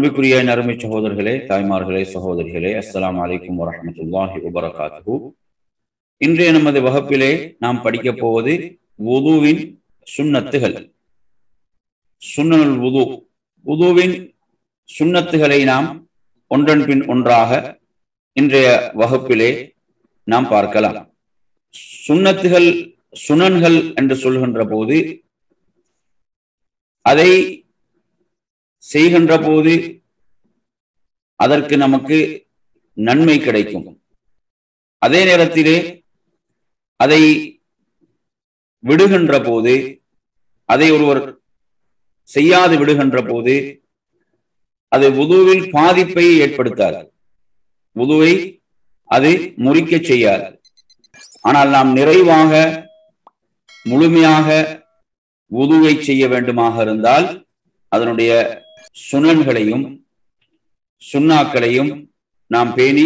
அன்புக்குரிய நறுமை சகோதரர்களே தாய்மார்களே சகோதரிகளே அஸ்ஸலாமு அலைக்கும் வரஹ்மத்துல்லாஹி வபரகாத்துஹு இன்றைய நமது வகுப்பிலே நாம் படிக்கப் போவது வுதுவின் சுன்னத்துகள் சுன்னல் வுது வுதுவின் சுன்னத்துகளை நாம் ஒன்றன் பின் ஒன்றாக இன்றைய வகுப்பிலே நாம் பார்க்கலாம் சுன்னத்துகள் சுனன்கள் என்று சொல்கின்ற போது அதை செய்கின்ற போது அதற்கு நமக்கு நன்மை கிடைக்கும் அதே நேரத்திலே அதை விடுகின்ற போது அதை ஒருவர் செய்யாது விடுகின்ற போது அது உதுவில் பாதிப்பை ஏற்படுத்தாது உதுவை அது முறிக்க செய்யாது ஆனால் நாம் நிறைவாக முழுமையாக உதுவை செய்ய வேண்டுமாக இருந்தால் அதனுடைய சுனன்களையும் சுண்ணாக்களையும் நாம் பேணி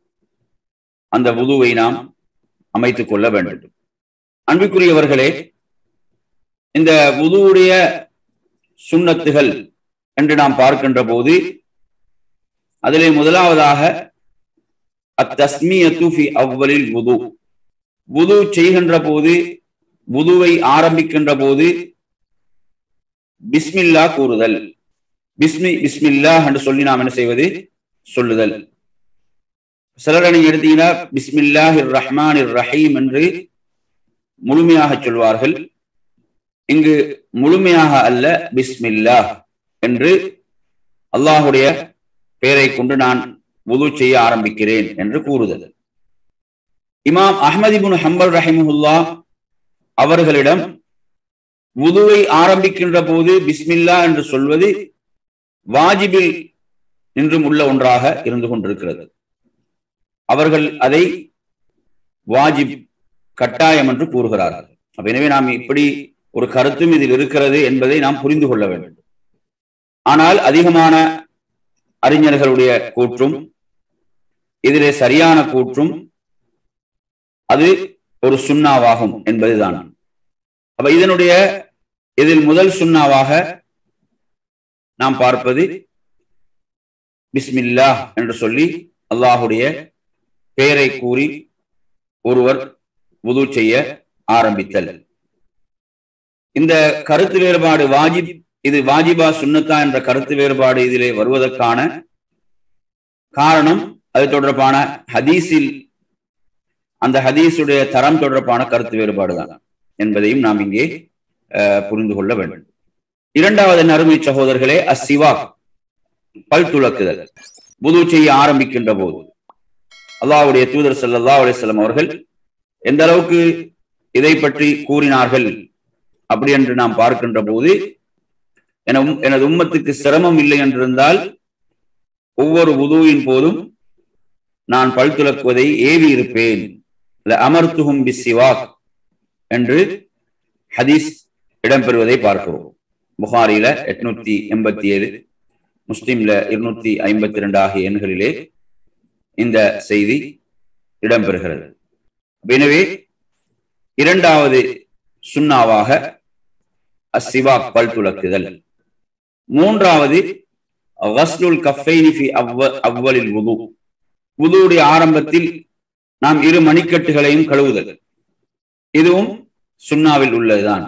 அந்த உதுவை நாம் அமைத்துக் கொள்ள வேண்டும் அன்புக்குரியவர்களே இந்த உதுவுடைய சுண்ணத்துகள் என்று நாம் பார்க்கின்ற போது அதிலே முதலாவதாக அத்தஸ்மியத்து ஃபி அவ்வலில் உது உது செய்கின்ற போது உதுவை ஆரம்பிக்கின்ற போது பிஸ்மில்லா கூறுதல் பிஸ்மி பிஸ்மில்லா என்று சொல்லி நாம் என்ன செய்வது சொல்லுதல் சிலரை நீங்க எடுத்தீங்கன்னா பிஸ்மில்லாஹ் ரஹ்மான் ரஹீம் என்று முழுமையாக சொல்வார்கள் இங்கு முழுமையாக அல்ல பிஸ்மில்லா என்று அல்லாஹுடைய பெயரை கொண்டு நான் உது செய்ய ஆரம்பிக்கிறேன் என்று கூறுதல் இமாம் அஹமதிபுன் ஹம்பல் ரஹிமுல்லா அவர்களிடம் உதுவை ஆரம்பிக்கின்ற போது பிஸ்மில்லா என்று சொல்வது வாஜிபில் இன்றும் உள்ள ஒன்றாக இருந்து கொண்டிருக்கிறது அவர்கள் அதை வாஜிப் கட்டாயம் என்று கூறுகிறார்கள் அப்ப எனவே நாம் இப்படி ஒரு கருத்தும் இதில் இருக்கிறது என்பதை நாம் புரிந்து கொள்ள வேண்டும் ஆனால் அதிகமான அறிஞர்களுடைய கூற்றும் இதிலே சரியான கூற்றும் அது ஒரு சுண்ணாவாகும் என்பதுதான் அப்ப இதனுடைய இதில் முதல் சுண்ணாவாக நாம் பார்ப்பது பிஸ்மில்லா என்று சொல்லி அல்லாஹுடைய பெயரை கூறி ஒருவர் உது செய்ய ஆரம்பித்தல் இந்த கருத்து வேறுபாடு வாஜிப் இது வாஜிபா சுன்னத்தா என்ற கருத்து வேறுபாடு இதிலே வருவதற்கான காரணம் அது தொடர்பான ஹதீஸில் அந்த ஹதீஸுடைய தரம் தொடர்பான கருத்து வேறுபாடு தான் என்பதையும் நாம் இங்கே புரிந்து கொள்ள வேண்டும் இரண்டாவது நறுமை சகோதரர்களே அசிவா பல் துளக்குதல் புது செய்ய ஆரம்பிக்கின்ற போது அல்லாவுடைய தூதர் சல்லா அலிஸ்லாம் அவர்கள் எந்த அளவுக்கு இதை பற்றி கூறினார்கள் அப்படி என்று நாம் பார்க்கின்ற போது எனது உம்மத்துக்கு சிரமம் இல்லை என்றிருந்தால் ஒவ்வொரு உதுவின் போதும் நான் பல் துளக்குவதை ஏவி இருப்பேன் அமர்த்துகும் பிசிவாக் என்று ஹதீஸ் இடம்பெறுவதை பார்க்கிறோம் புகாரில எட்நூத்தி எண்பத்தி ஏழு முஸ்லிம்ல இருநூத்தி ஐம்பத்தி இரண்டு ஆகிய எண்களிலே இந்த செய்தி இடம்பெறுகிறது எனவே இரண்டாவது சுண்ணாவாக அசிவா பல் துளக்குதல் மூன்றாவது அவ்வலில் உது உதுவுடைய ஆரம்பத்தில் நாம் இரு மணிக்கட்டுகளையும் கழுவுதல் இதுவும் சுண்ணாவில் உள்ளதுதான்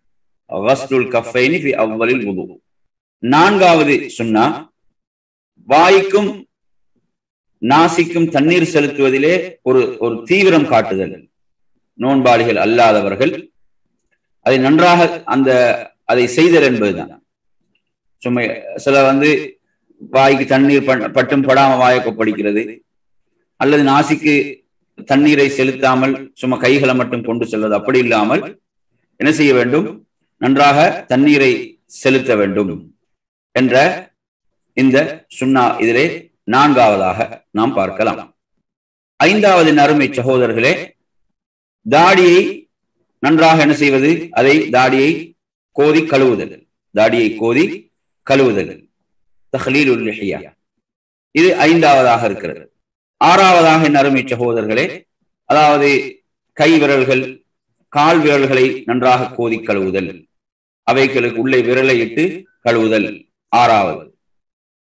அவ்வலில் உது நான்காவது சுண்ணா வாய்க்கும் நாசிக்கும் தண்ணீர் செலுத்துவதிலே ஒரு ஒரு தீவிரம் காட்டுதல் நோன்பாளிகள் அல்லாதவர்கள் அதை நன்றாக அந்த அதை செய்தல் என்பதுதான் சும்மா சில வந்து வாய்க்கு தண்ணீர் பட்டும் படாம வாயை கொப்படிக்கிறது அல்லது நாசிக்கு தண்ணீரை செலுத்தாமல் சும்மா கைகளை மட்டும் கொண்டு செல்வது அப்படி இல்லாமல் என்ன செய்ய வேண்டும் நன்றாக தண்ணீரை செலுத்த வேண்டும் என்ற இந்த சுண்ணா இதிலே நான்காவதாக நாம் பார்க்கலாம் ஐந்தாவது நறுமை சகோதரர்களே தாடியை நன்றாக என்ன செய்வது அதை தாடியை கோதி கழுவுதல் தாடியை கோதி கழுவுதல் தஹலீல் இது ஐந்தாவதாக இருக்கிறது ஆறாவதாக என் அருமை சகோதரர்களே அதாவது கை விரல்கள் கால் விரல்களை நன்றாக கோதி கழுவுதல் அவைகளுக்கு உள்ளே விரலை இட்டு கழுவுதல் ஆறாவது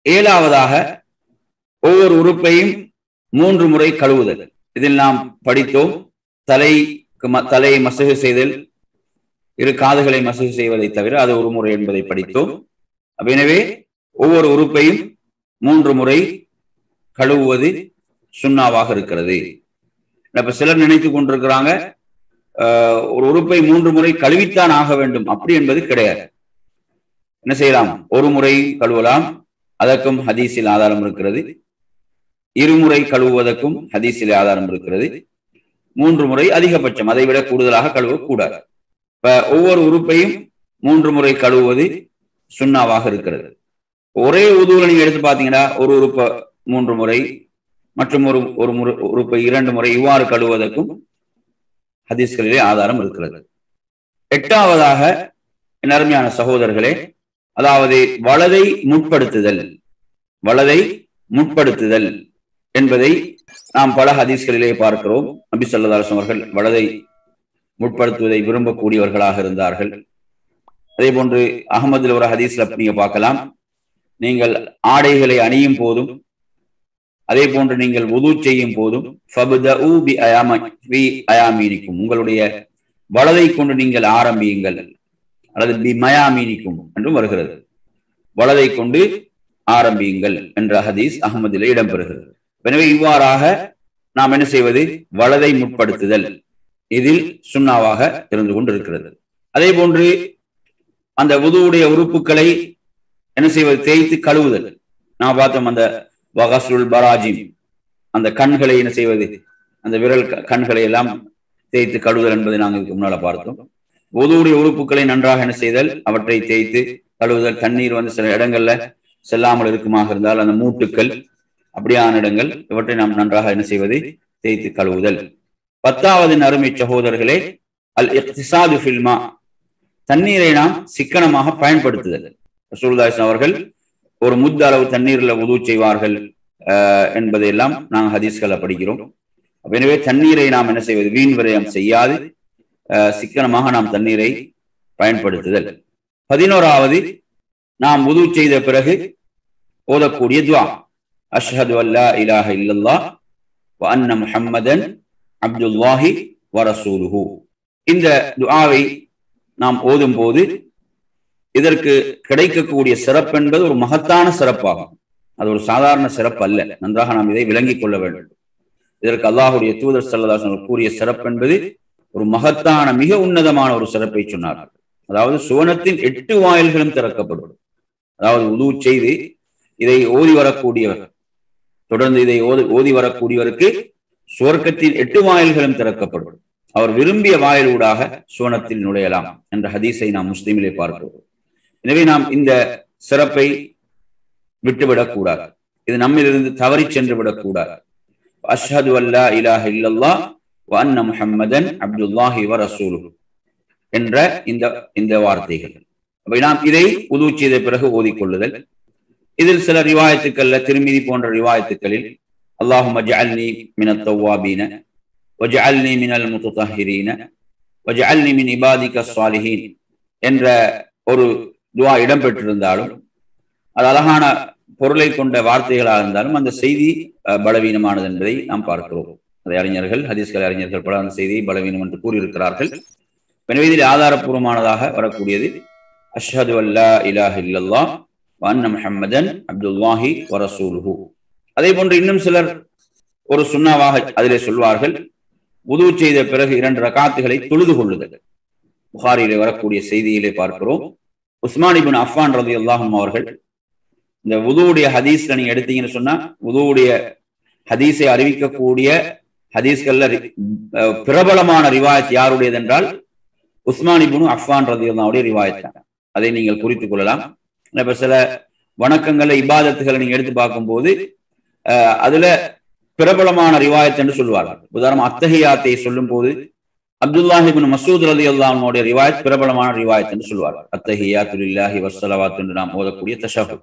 ஏழாவதாக ஒவ்வொரு உறுப்பையும் மூன்று முறை கழுவுதல் இதில் நாம் படித்தோம் தலை தலையை மசகு செய்தல் இரு காதுகளை மசகு செய்வதை தவிர அது ஒரு முறை என்பதை படித்தோம் எனவே ஒவ்வொரு உறுப்பையும் மூன்று முறை கழுவுவது சுண்ணாவாக இருக்கிறது இப்ப சிலர் நினைத்து கொண்டிருக்கிறாங்க ஒரு உறுப்பை மூன்று முறை கழுவித்தான் ஆக வேண்டும் அப்படி என்பது கிடையாது என்ன செய்யலாம் ஒரு முறை கழுவலாம் அதற்கும் ஹதீஸில் ஆதாரம் இருக்கிறது இருமுறை கழுவுவதற்கும் ஹதீஸில் ஆதாரம் இருக்கிறது மூன்று முறை அதிகபட்சம் அதை விட கூடுதலாக கழுவக்கூடாது இப்ப ஒவ்வொரு உறுப்பையும் மூன்று முறை கழுவுவது சுண்ணாவாக இருக்கிறது ஒரே உதுவுல நீங்க எடுத்து பாத்தீங்கன்னா ஒரு உறுப்பை மூன்று முறை மற்றும் ஒரு ஒரு முறை உறுப்பை இரண்டு முறை இவ்வாறு கழுவுவதற்கும் ஹதீஸ்களிலே ஆதாரம் இருக்கிறது எட்டாவதாக என் அருமையான சகோதரர்களே அதாவது வலதை முற்படுத்துதல் வலதை முற்படுத்துதல் என்பதை நாம் பல ஹதீஸ்களிலே பார்க்கிறோம் நபி சொல்லதாசம் அவர்கள் வலதை முற்படுத்துவதை விரும்பக்கூடியவர்களாக இருந்தார்கள் அதே போன்று அகமதுல ஒரு ஹதீஸ்ல நீங்க பார்க்கலாம் நீங்கள் ஆடைகளை அணியும் போதும் அதே போன்று நீங்கள் உது செய்யும் போதும் அயாமீனிக்கும் உங்களுடைய வலதை கொண்டு நீங்கள் ஆரம்பியுங்கள் அல்லது பி மயாமீனிக்கும் என்றும் வருகிறது வலதை கொண்டு ஆரம்பியுங்கள் என்ற ஹதீஸ் அகமதிலே இடம்பெறுகிறது எனவே இவ்வாறாக நாம் என்ன செய்வது வலதை முற்படுத்துதல் இதில் சுண்ணாவாக இருந்து கொண்டிருக்கிறது அதே போன்று அந்த உதுவுடைய உறுப்புகளை என்ன செய்வது தேய்த்து கழுவுதல் நான் பார்த்தோம் அந்த வகசுல் பராஜிம் அந்த கண்களை என்ன செய்வது அந்த விரல் கண்களை எல்லாம் தேய்த்து கழுவுதல் என்பதை நாங்கள் இதுக்கு முன்னால பார்த்தோம் உதவுடைய உறுப்புகளை நன்றாக என்ன செய்தல் அவற்றை தேய்த்து கழுவுதல் தண்ணீர் வந்து சில இடங்கள்ல செல்லாமல் இருக்குமாக இருந்தால் அந்த மூட்டுக்கள் அப்படியான இடங்கள் இவற்றை நாம் நன்றாக என்ன செய்வது தேய்த்து கழுவுதல் பத்தாவது அருமை சகோதரர்களே அல் இக்திசாது ஃபில்மா தண்ணீரை நாம் சிக்கனமாக பயன்படுத்துதல் ரசூல்தாஸ் அவர்கள் ஒரு முத்த அளவு தண்ணீர்ல உதவு செய்வார்கள் என்பதையெல்லாம் நாங்கள் ஹதீஸ்களை படிக்கிறோம் எனவே தண்ணீரை நாம் என்ன செய்வது வீண் விரயம் செய்யாது சிக்கனமாக நாம் தண்ணீரை பயன்படுத்துதல் பதினோராவது நாம் உதவு செய்த பிறகு ஓதக்கூடிய துவா அஷ்ஹது அல்லா இலாஹ இல்லல்லா அன்ன முஹம்மதன் அப்துல்லாஹி வரசூலுஹு இந்த துஆவை நாம் ஓதும் போது இதற்கு கிடைக்கக்கூடிய சிறப்பு என்பது ஒரு மகத்தான சிறப்பாகும் அது ஒரு சாதாரண சிறப்பு அல்ல நன்றாக நாம் இதை விளங்கிக் கொள்ள வேண்டும் இதற்கு அல்லாஹுடைய தூதர் சல்லதாசன் கூறிய சிறப்பு என்பது ஒரு மகத்தான மிக உன்னதமான ஒரு சிறப்பை சொன்னார் அதாவது சுவனத்தின் எட்டு வாயில்களும் திறக்கப்படும் அதாவது உதவு செய்து இதை ஓதி வரக்கூடியவர் தொடர்ந்து இதை ஓதி ஓதி வரக்கூடியவருக்கு சுவர்க்கத்தின் எட்டு வாயில்களும் திறக்கப்படும் அவர் விரும்பிய வாயிலூடாக சுவனத்தில் நுழையலாம் என்ற ஹதீஸை நாம் முஸ்லீமிலே பார்க்கிறோம் எனவே நாம் இந்த சிறப்பை விட்டுவிடக் கூடாது இது நம்மிலிருந்து தவறி சென்று விடக்கூடாது அஷ்ஹது அல்லா இலாஹ இல்லல்லா வஅன்ன முஹம்மதன் அப்துல்லாஹி வ ரசூலுஹு என்ற இந்த இந்த வார்த்தைகள் அப்ப நாம் இதை உது செய்த பிறகு ஓதிக்கொள்ளுதல் இதில் சில ரிவாயத்துக்கள்ல திருமிதி போன்ற ரிவாயத்துக்களில் அல்லாஹும் அஜ்அல்னி மினத் தவ்வாபீன வஜ்அல்னி மினல் முத்தஹிரீன வஜ்அல்னி மின் இபாதிக ஸாலிஹீன் என்ற ஒரு துவா இடம்பெற்றிருந்தாலும் அது அழகான பொருளை கொண்ட வார்த்தைகளாக இருந்தாலும் அந்த செய்தி பலவீனமானது என்பதை நாம் பார்க்கிறோம் அதை அறிஞர்கள் ஹதீஸ்கள் அறிஞர்கள் பல அந்த செய்தியை பலவீனம் என்று கூறியிருக்கிறார்கள் எனவே இதில் ஆதாரப்பூர்வமானதாக வரக்கூடியது அஷ்ஹது அல்லா இலாஹ் இல்லல்லா வன்ன முஹம்மதன் அப்துல்லாஹி வரசூலுஹு அதே போன்று இன்னும் சிலர் ஒரு சுண்ணாவாக அதிலே சொல்வார்கள் உது செய்த பிறகு இரண்டு ரகாத்துகளை தொழுது கொள்ளுதல் புகாரிலே வரக்கூடிய செய்தியிலே பார்க்கிறோம் உஸ்மானிபின் அஃபான் ரதி அல்லாஹும் அவர்கள் இந்த உதுவுடைய ஹதீஸ்ல நீங்க எடுத்தீங்கன்னு சொன்னா உதுவுடைய ஹதீஸை அறிவிக்கக்கூடிய ஹதீஸ்கள்ல பிரபலமான ரிவாயத் யாருடையது என்றால் உஸ்மானிபுனு அஃபான் ரதி அல்லாவுடைய ரிவாயத் அதை நீங்கள் குறித்துக் கொள்ளலாம் இப்ப சில வணக்கங்கள்ல இபாதத்துகளை நீங்க எடுத்து பார்க்கும்போது அதுல பிரபலமான ரிவாயத் என்று சொல்லுவார்கள் உதாரணம் அத்தகையாத்தை சொல்லும் போது அப்துல்லாஹிபின் மசூத் அலி அல்லாமுடைய ரிவாயத் பிரபலமான ரிவாயத் என்று சொல்வார்கள் அத்தஹியா துலில்லாஹி வசலவாத் என்று நாம் ஓதக்கூடிய தஷஹு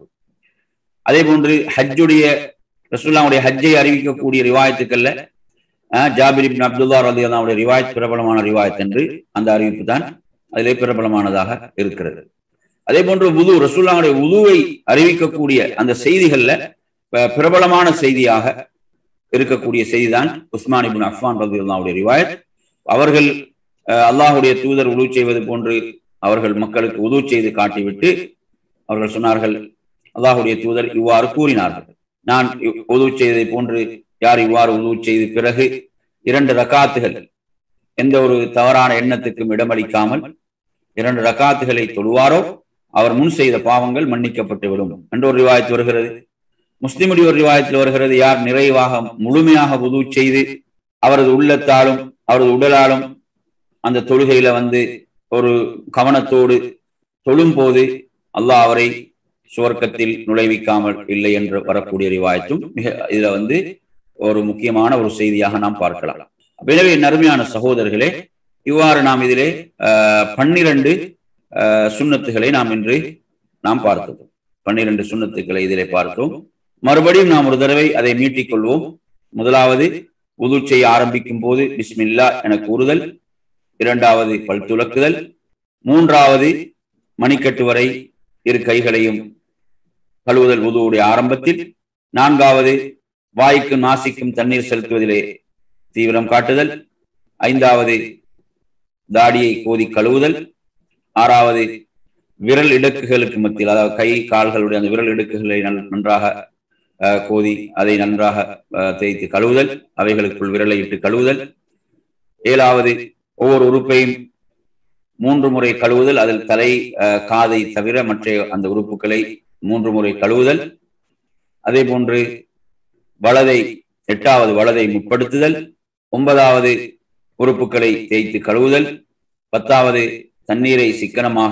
அதே போன்று ஹஜ்ஜுடைய ரசூல்லாவுடைய ஹஜ்ஜை அறிவிக்கக்கூடிய ரிவாயத்துக்கள்ல ஜாபிர் இபின் அப்துல்லா அலி அல்லாவுடைய ரிவாயத் பிரபலமான ரிவாயத் என்று அந்த அறிவிப்பு தான் அதிலே பிரபலமானதாக இருக்கிறது அதே போன்று உது ரசூல்லாவுடைய உதுவை அறிவிக்கக்கூடிய அந்த செய்திகள்ல பிரபலமான செய்தியாக இருக்கக்கூடிய செய்திதான் உஸ்மான் இபின் அஃபான் ரதியுல்லாவுடைய ரிவாயத் அவர்கள் அல்லாஹுடைய தூதர் உது செய்வது போன்று அவர்கள் மக்களுக்கு உது செய்து காட்டிவிட்டு அவர்கள் சொன்னார்கள் அல்லாஹுடைய தூதர் இவ்வாறு கூறினார்கள் நான் உது செய்ததை போன்று யார் இவ்வாறு உது செய்து பிறகு இரண்டு ரக்காத்துகள் எந்த ஒரு தவறான எண்ணத்துக்கும் இடமளிக்காமல் இரண்டு ரக்காத்துகளை தொழுவாரோ அவர் முன் செய்த பாவங்கள் மன்னிக்கப்பட்டு விடும் என்ற ஒரு ரிவாயத்து வருகிறது முஸ்லிமுடைய ஒரு ரிவாயத்தில் வருகிறது யார் நிறைவாக முழுமையாக உது செய்து அவரது உள்ளத்தாலும் அவரது உடலாலும் அந்த தொழுகையில வந்து ஒரு கவனத்தோடு தொழும் போது அல்லாஹ் அவரை சுவர்க்கத்தில் நுழைவிக்காமல் இல்லை என்று வரக்கூடிய ரிவாயத்தும் மிக இதுல வந்து ஒரு முக்கியமான ஒரு செய்தியாக நாம் பார்க்கலாம் எனவே நறுமையான சகோதரர்களே இவ்வாறு நாம் இதிலே பன்னிரண்டு சுண்ணத்துகளை நாம் இன்று நாம் பார்த்தோம் பன்னிரண்டு சுண்ணத்துக்களை இதிலே பார்த்தோம் மறுபடியும் நாம் ஒரு தடவை அதை மீட்டிக் கொள்வோம் முதலாவது உது செய்ய ஆரம்பிக்கும் போது பிஸ்மில்லா என கூறுதல் இரண்டாவது பல் துலக்குதல் மூன்றாவது மணிக்கட்டு வரை இரு கைகளையும் கழுவுதல் உதுவுடைய ஆரம்பத்தில் நான்காவது வாய்க்கும் நாசிக்கும் தண்ணீர் செலுத்துவதிலே தீவிரம் காட்டுதல் ஐந்தாவது தாடியை கோதி கழுவுதல் ஆறாவது விரல் இடுக்குகளுக்கு மத்தியில் அதாவது கை கால்களுடைய அந்த விரல் இடுக்குகளை நன்றாக கோதி அதை நன்றாக தேய்த்து கழுவுதல் அவைகளுக்குள் விரலை இட்டு கழுவுதல் ஏழாவது ஒவ்வொரு உறுப்பையும் மூன்று முறை கழுவுதல் அதில் தலை காதை தவிர மற்ற அந்த உறுப்புகளை மூன்று முறை கழுவுதல் அதே போன்று வலதை எட்டாவது வலதை முற்படுத்துதல் ஒன்பதாவது உறுப்புகளை தேய்த்து கழுவுதல் பத்தாவது தண்ணீரை சிக்கனமாக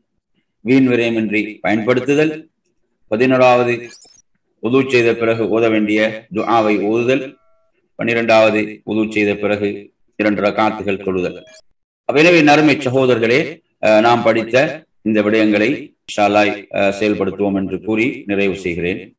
வீண் விரயமின்றி பயன்படுத்துதல் பதினோராவது உது செய்த பிறகு ஓத வேண்டிய துஆவை ஓதுதல் பன்னிரெண்டாவது உது செய்த பிறகு இரண்டு ரகாத்துகள் தொழுதல் எனவே நறுமை சகோதரர்களே நாம் படித்த இந்த விடயங்களை ஷாலாய் செயல்படுத்துவோம் என்று கூறி நிறைவு செய்கிறேன்